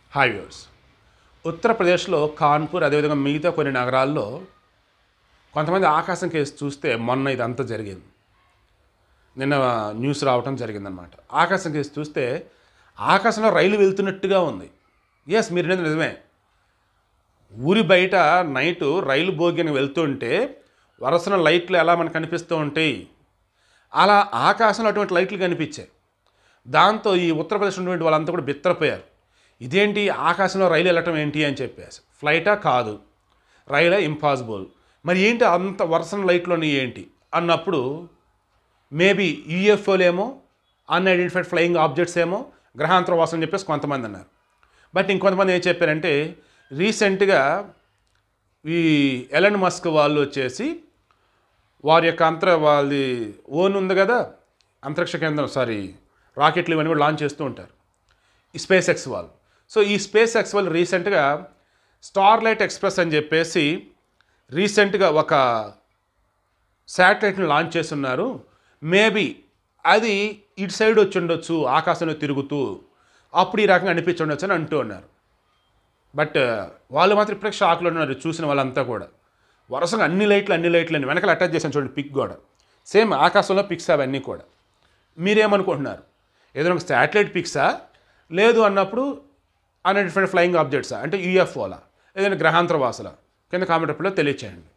hi viewers ఉత్తరప్రదేశ్లో కాన్పూర్ అదేవిధంగా మిగతా కొన్ని నగరాల్లో కొంతమంది ఆకాశం కేసు చూస్తే మొన్న ఇదంతా జరిగింది నిన్న న్యూస్ రావటం జరిగిందనమాట ఆకాశం కేసు చూస్తే ఆకాశంలో రైలు వెళ్తున్నట్టుగా ఉంది ఎస్ మీరు అనేది నిజమే ఊరి బయట నైటు రైలు బోగిని వెళ్తుంటే వరుసన లైట్లు ఎలా మనకు కనిపిస్తూ ఉంటాయి అలా ఆకాశంలో అటువంటి లైట్లు కనిపించాయి దాంతో ఈ ఉత్తరప్రదేశ్ ఉన్నటువంటి వాళ్ళంతా కూడా బిత్తరపోయారు ఇదేంటి ఆకాశంలో రైలు వెళ్ళటం ఏంటి అని చెప్పేసి ఫ్లైటా కాదు రైలే ఇంపాసిబుల్ మరి ఏంటి అంత వరుసన లైట్లోని ఏంటి అన్నప్పుడు మేబీ యూఎఫ్ఓలేమో అన్ఐడెంటిఫైడ్ ఫ్లయింగ్ ఆబ్జెక్ట్స్ ఏమో గ్రహాంతర వాసం అని చెప్పేసి కొంతమంది అన్నారు బట్ ఇంకొంతమంది ఏం చెప్పారంటే రీసెంట్గా ఈ ఎలన్ మస్క్ వాళ్ళు వచ్చేసి వారి యొక్క అంతర వాళ్ళది ఓన్ ఉంది కదా అంతరిక్ష కేంద్రం సారీ రాకెట్లు ఇవన్నీ కూడా లాంచ్ చేస్తూ ఉంటారు ఈ స్పేస్ ఎక్స్ వాళ్ళు సో ఈ స్పేస్ ఎక్స్ వాళ్ళు రీసెంట్గా స్టార్లైట్ ఎక్స్ప్రెస్ అని చెప్పేసి రీసెంట్గా ఒక శాటిలైట్ని లాంచ్ చేస్తున్నారు మేబీ అది ఇటు సైడ్ వచ్చి ఉండొచ్చు ఆకాశంలో తిరుగుతూ అప్పుడు ఈ రకంగా అనిపించుండొచ్చు అని అంటూ ఉన్నారు బట్ వాళ్ళు మాత్రం ఇప్పటికే షాక్లో ఉన్నారు చూసిన వాళ్ళంతా కూడా వరుసగా అన్ని లైట్లు అన్ని లైట్లు అని వెనకాల అటాచ్ చేశాను చూడండి పిక్ కూడా సేమ్ ఆకాశంలో పిక్స్ అవన్నీ కూడా మీరేమనుకుంటున్నారు ఏదైనా ఒక శాటిలైట్ పిక్సా లేదు అన్నప్పుడు అన్ఐడెంటిఫైడ్ ఫ్లయింగ్ ఆబ్జెక్ట్సా అంటే యూఎఫ్ఓలా ఏదైనా గ్రహాంతర వాసులా కింద కామెంట్ రూపంలో తెలియచేయండి